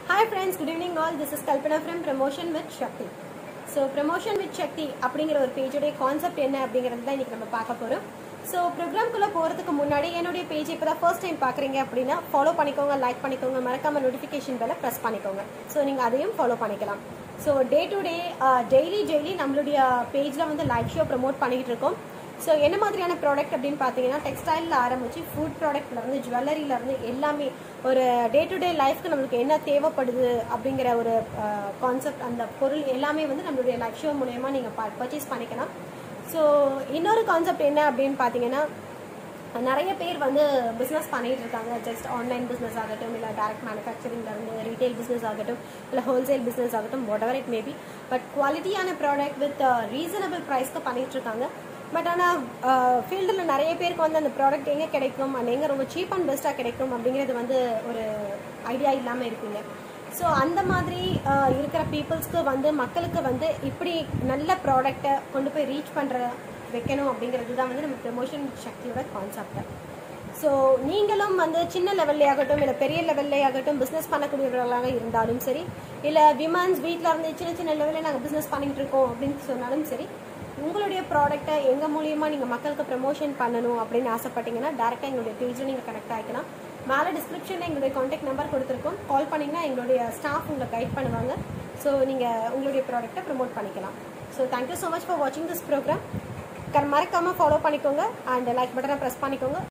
hi friends good evening all this is Kalpana from promotion with Shakti so promotion with Shakti அப்படிங்கிற ஒரு பேஜோடைய concept என்ன அப்படிங்கிறது தான் இன்றைக்கி நம்ம பார்க்க போகிறோம் ஸோ ப்ரோக்ராம்குள்ளே போகிறதுக்கு முன்னாடி என்னுடைய பேஜ் இப்போ தான் ஃபர்ஸ்ட் டைம் பார்க்குறீங்க அப்படின்னா ஃபாலோ பண்ணிக்கோங்க லைக் பண்ணிக்கோங்க மறக்காம நோட்டிஃபிகேஷன் பெல்லை ப்ரெஸ் பண்ணிக்கோங்க ஸோ நீங்கள் அதையும் ஃபாலோ பண்ணிக்கலாம் so day to day daily daily நம்மளுடைய பேஜில் வந்து லைவ் ஷோ ப்ரமோட் பண்ணிக்கிட்டு இருக்கோம் ஸோ என்ன மாதிரியான ப்ராடக்ட் அப்படின்னு பார்த்தீங்கன்னா டெக்ஸ்டைலில் ஆரம்பிச்சு ஃபுட் ப்ராடக்ட்லேருந்து ஜுவல்லரியிலேருந்து எல்லாமே ஒரு டே டு டே லைஃப்க்கு நம்மளுக்கு என்ன தேவைப்படுது அப்படிங்கிற ஒரு கான்செப்ட் அந்த பொருள் எல்லாமே வந்து நம்மளுடைய லைஃப் ஷோ மூலயமா நீங்கள் பர்ச்சேஸ் பண்ணிக்கலாம் ஸோ இன்னொரு கான்செப்ட் என்ன அப்படின்னு பார்த்தீங்கன்னா நிறைய பேர் வந்து பிஸ்னஸ் பண்ணிட்டு இருக்காங்க ஜஸ்ட் ஆன்லைன் பிஸ்னஸ் ஆகட்டும் இல்லை டேரக்ட் மேனுஃபேக்சரிங்ல இருந்து ரீட்டைல் பிஸ்னஸ் ஆகட்டும் இல்லை ஹோல்சேல் பிஸ்னஸ் ஆகட்டும் whatever it maybe but குவாலிட்டியான ப்ராடக்ட் வித் ரீசனபிள் ப்ரைஸ்க்கு பண்ணிட்டு இருக்காங்க பட் ஆனால் ஃபீல்டில் நிறைய பேருக்கு வந்து அந்த ப்ராடக்ட் எங்கே கிடைக்கும் அண்ட் எங்கே ரொம்ப சீப் அண்ட் பெஸ்ட்டாக கிடைக்கும் அப்படிங்கிறது வந்து ஒரு ஐடியா இல்லாமல் இருக்குங்க ஸோ அந்த மாதிரி இருக்கிற பீப்புள்ஸ்க்கு வந்து மக்களுக்கு வந்து இப்படி நல்ல ப்ராடக்டை கொண்டு போய் ரீச் பண்ணுற வைக்கணும் அப்படிங்கிறது தான் வந்து நம்ம ப்ரமோஷன் சக்தியோட கான்செப்ட் ஸோ நீங்களும் வந்து சின்ன லெவல்லே ஆகட்டும் இல்லை பெரிய லெவல்லே ஆகட்டும் பிஸ்னஸ் பண்ணக்கூடியவர்களாக இருந்தாலும் சரி இல்லை விமன்ஸ் வீட்டில் இருந்து சின்ன சின்ன லெவலில் நாங்கள் பிஸ்னஸ் பண்ணிகிட்டு இருக்கோம் அப்படின்னு சொன்னாலும் சரி உங்களுடைய ப்ராடக்ட்டை எங்கள் மூலியமாக நீங்கள் மக்களுக்கு ப்ரமோஷன் பண்ணணும் அப்படின்னு ஆசைப்பட்டீங்கன்னா டேரெக்டாக எங்களுடைய பேஜில் நீங்கள் கனெக்ட் ஆகிக்கலாம் மேலே டிஸ்கிரிப்ஷனில் எங்களுடைய காண்டாக்ட் நம்பர் கொடுத்துருக்கோம் கால் பண்ணிங்கன்னா எங்களுடைய ஸ்டாஃப் உங்களை கைட் பண்ணுவாங்க ஸோ நீங்கள் உங்களுடைய ப்ராடக்ட்டை ப்ரமோட் பண்ணிக்கலாம் so thank you so much for வாட்சிங் திஸ் ப்ரோக்ராம் மறக்காமல் ஃபாலோ பண்ணிக்கோங்க அண்ட் லைக் பட்டனை ப்ரெஸ் பண்ணிக்கோங்க